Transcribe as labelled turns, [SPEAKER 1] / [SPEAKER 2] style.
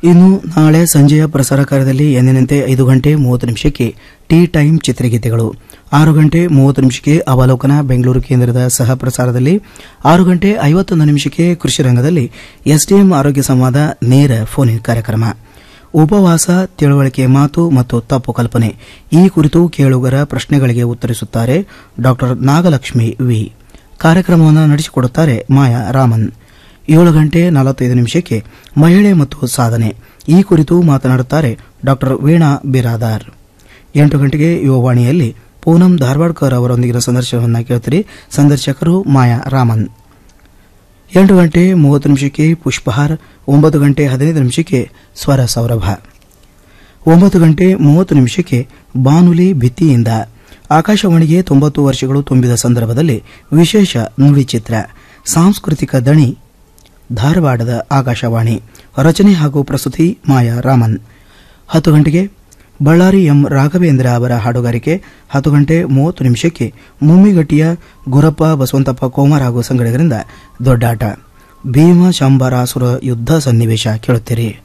[SPEAKER 1] ಇನ್ನು ನಾಳೆ ಸಂಜೆಯ ಪ್ರಸಾರ ಕಾರ್ಯದಲ್ಲಿ ಎಂದಿನಂತೆ ಐದು ಗಂಟೆ ಮೂವತ್ತು ನಿಮಿಷಕ್ಕೆ ಟೀ ಟೈಮ್ ಚಿತ್ರಗೀತೆಗಳು ಆರು ಗಂಟೆ ಮೂವತ್ತು ನಿಮಿಷಕ್ಕೆ ಅವಲೋಕನ ಬೆಂಗಳೂರು ಕೇಂದ್ರದ ಸಹ ಪ್ರಸಾರದಲ್ಲಿ ಆರು ಗಂಟೆ ಐವತ್ತೊಂದು ನಿಮಿಷಕ್ಕೆ ಕೃಷಿ ರಂಗದಲ್ಲಿ ಎಸ್ಡಿಎಂ ಆರೋಗ್ಯ ಸಂವಾದ ನೇರ ಫೋನ್ ಇನ್ ಕಾರ್ಯಕ್ರಮ ಉಪವಾಸ ತಿಳುವಳಿಕೆ ಮಾತು ಮತ್ತು ತಪ್ಪು ಕಲ್ಪನೆ ಈ ಕುರಿತು ಕೇಳುಗರ ಪ್ರಶ್ನೆಗಳಿಗೆ ಉತ್ತರಿಸುತ್ತಾರೆ ಡಾ ನಾಗಲಕ್ಷ್ಮಿ ವಿ ಕಾರ್ಯಕ್ರಮವನ್ನು ನಡೆಸಿಕೊಡುತ್ತಾರೆ ಮಾಯಾ ರಾಮನ್ ಏಳು ಗಂಟೆ ನಲವತ್ತೈದು ನಿಮಿಷಕ್ಕೆ ಮಹಿಳೆ ಮತ್ತು ಸಾಧನೆ ಈ ಕುರಿತು ಮಾತನಾಡುತ್ತಾರೆ ಡಾ ವೀಣಾ ಬಿರಾದಾರ್ ಎಂಟು ಗಂಟೆಗೆ ಯುವವಾಣಿಯಲ್ಲಿ ಪೂನಂ ಧಾರವಾಡ್ಕರ್ ಅವರೊಂದಿಗಿನ ಸಂದರ್ಶನವನ್ನು ಕೇಳ್ತೀರಿ ಸಂದರ್ಶಕರು ಮಾಯಾ ರಾಮನ್ ಎಂಟು ಗಂಟೆ ಮೂವತ್ತು ನಿಮಿಷಕ್ಕೆ ಪುಷ್ಪಹಾರ್ ಒಂಬತ್ತು ಗಂಟೆ ಹದಿನೈದು ನಿಮಿಷಕ್ಕೆ ಸ್ವರ ಸೌರಭ ಒಂಬತ್ತು ಗಂಟೆ ಮೂವತ್ತು ನಿಮಿಷಕ್ಕೆ ಬಾನುಲಿ ಭಿತ್ತಿಯಿಂದ ಆಕಾಶವಾಣಿಗೆ ತೊಂಬತ್ತು ವರ್ಷಗಳು ತುಂಬಿದ ಸಂದರ್ಭದಲ್ಲಿ ವಿಶೇಷ ನುಡಿ ಚಿತ್ರ ಸಾಂಸ್ಕೃತಿಕ ದಣಿ ಧಾರವಾಡದ ಆಕಾಶವಾಣಿ ರಚನೆ ಹಾಗೂ ಪ್ರಸ್ತುತಿ ಮಾಯಾ ರಾಮನ್ ಹತ್ತು ಗಂಟೆಗೆ ಬಳ್ಳಾರಿ ಎಂ ರಾಘವೇಂದ್ರ ಅವರ ಹಾಡುಗಾರಿಕೆ ಹತ್ತು ಗಂಟೆ ಮೂವತ್ತು ನಿಮಿಷಕ್ಕೆ ಮುಮ್ಮಿಗಟ್ಟಿಯ ಗುರಪ್ಪ ಬಸವಂತಪ್ಪ ಕೋಮಾರ್ ಹಾಗೂ ಸಂಗಡಿಗರಿಂದ ದೊಡ್ಡಾಟ ಭೀಮ ಶಾಂಬರಾಸುರ ಯುದ್ಧ ಸನ್ನಿವೇಶ ಕೇಳುತ್ತೀರಿ